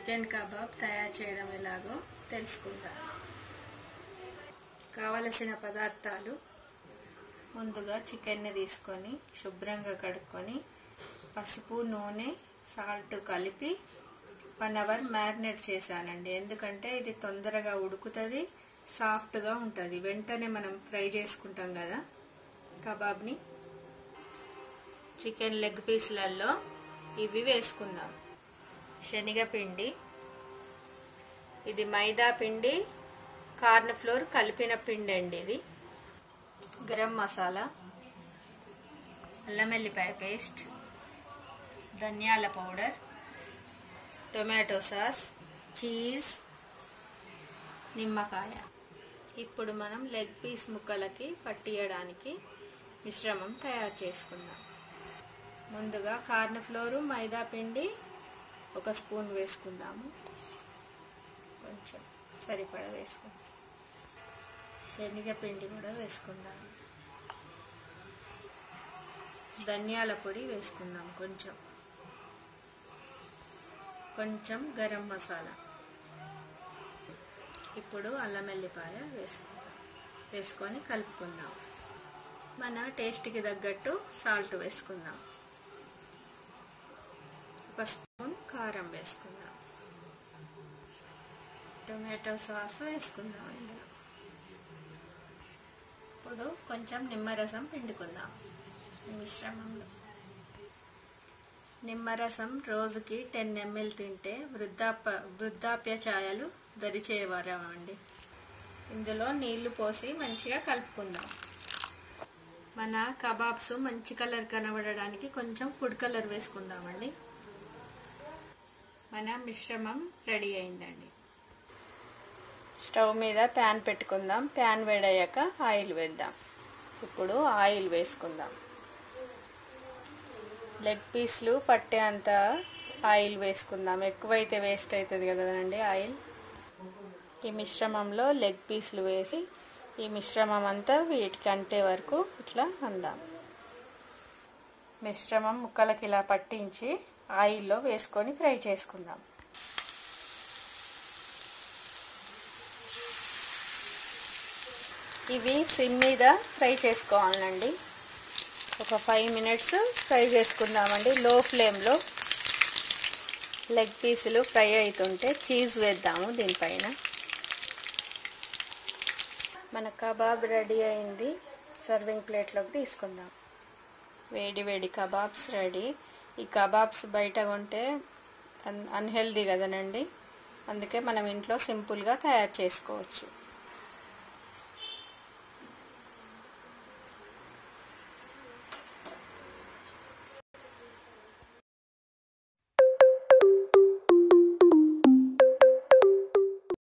chicken kebab తయారు చేయడం ఎలాగో తెలుసుకుందాం కావలసిన పదార్థాలు ముందుగా చికెన్ని తీసుకొని శుభ్రంగా కడుక్కొని పసుపు నూనె సాల్ట్ కలిపి వన్ అవర్ మ్యారినేట్ చేశానండి ఎందుకంటే ఇది తొందరగా ఉడుకుతుంది సాఫ్ట్గా ఉంటుంది వెంటనే మనం ఫ్రై చేసుకుంటాం కదా కబాబ్ని చికెన్ లెగ్ పీస్లలో ఇవి వేసుకుందాం శనగపిండి ఇది మైదా పిండి కార్న్ ఫ్లోర్ కలిపిన పిండి అండి ఇది గరం మసాలా అల్లం వెల్లిపాయ పేస్ట్ ధనియాల పౌడర్ టొమాటో సాస్ చీజ్ నిమ్మకాయ ఇప్పుడు మనం లెగ్ పీస్ ముక్కలకి పట్టియడానికి మిశ్రమం తయారు చేసుకుందాం ముందుగా కార్న్ ఫ్లోరు మైదా పిండి ఒక స్పూన్ వేసుకుందాము కొంచెం సరిపడా వేసుకుందాం శనగపిండి కూడా వేసుకుందాం ధనియాల పొడి వేసుకుందాం కొంచెం కొంచెం గరం మసాలా ఇప్పుడు అల్లం వెల్లిపాయ వేసుకుందాం వేసుకొని కలుపుకుందాం మన టేస్ట్కి తగ్గట్టు సాల్ట్ వేసుకుందాం ఒక స్పూన్ కారం వేసుకుందాం టొమాటో సాస్ వేసుకుందాం ఇందులో ఇప్పుడు కొంచెం నిమ్మరసం పిండుకుందాం ఈ మిశ్రమంలో నిమ్మరసం రోజుకి టెన్ ఎంఎల్ తింటే వృద్ధాప్య వృద్ధాప్య ఛాయలు దరిచేయవరమండి ఇందులో నీళ్లు పోసి మంచిగా కలుపుకుందాం మన కబాబ్స్ మంచి కలర్ కనబడడానికి కొంచెం ఫుడ్ కలర్ వేసుకుందామండి మన మిశ్రమం రెడీ అయిందండి స్టవ్ మీద ప్యాన్ పెట్టుకుందాం ప్యాన్ వేడయ్యాక ఆయిల్ వేద్దాం ఇప్పుడు ఆయిల్ వేసుకుందాం లెగ్ పీస్లు పట్టేంత ఆయిల్ వేసుకుందాం ఎక్కువైతే వేస్ట్ అవుతుంది కదండి ఆయిల్ ఈ మిశ్రమంలో లెగ్ పీస్లు వేసి ఈ మిశ్రమం అంతా వీటికి అంటే వరకు ఇట్లా అందాం మిశ్రమం ముక్కలకి ఇలా పట్టించి ఆయిల్లో వేసుకొని ఫ్రై చేసుకుందాం ఇవి సిమ్ మీద ఫ్రై చేసుకోవాలండి ఒక ఫైవ్ మినిట్స్ ఫ్రై చేసుకుందామండి లో ఫ్లేమ్లో లెగ్ పీసులు ఫ్రై అవుతుంటే చీజ్ వేద్దాము దీనిపైన మన కబాబ్ రెడీ అయింది సర్వింగ్ ప్లేట్లోకి తీసుకుందాం వేడి వేడి కబాబ్స్ రెడీ ఈ కబాబ్స్ బయట కొంటే అన్ అన్హెల్దీ కదనండి అందుకే మనం ఇంట్లో సింపుల్గా తయారు చేసుకోవచ్చు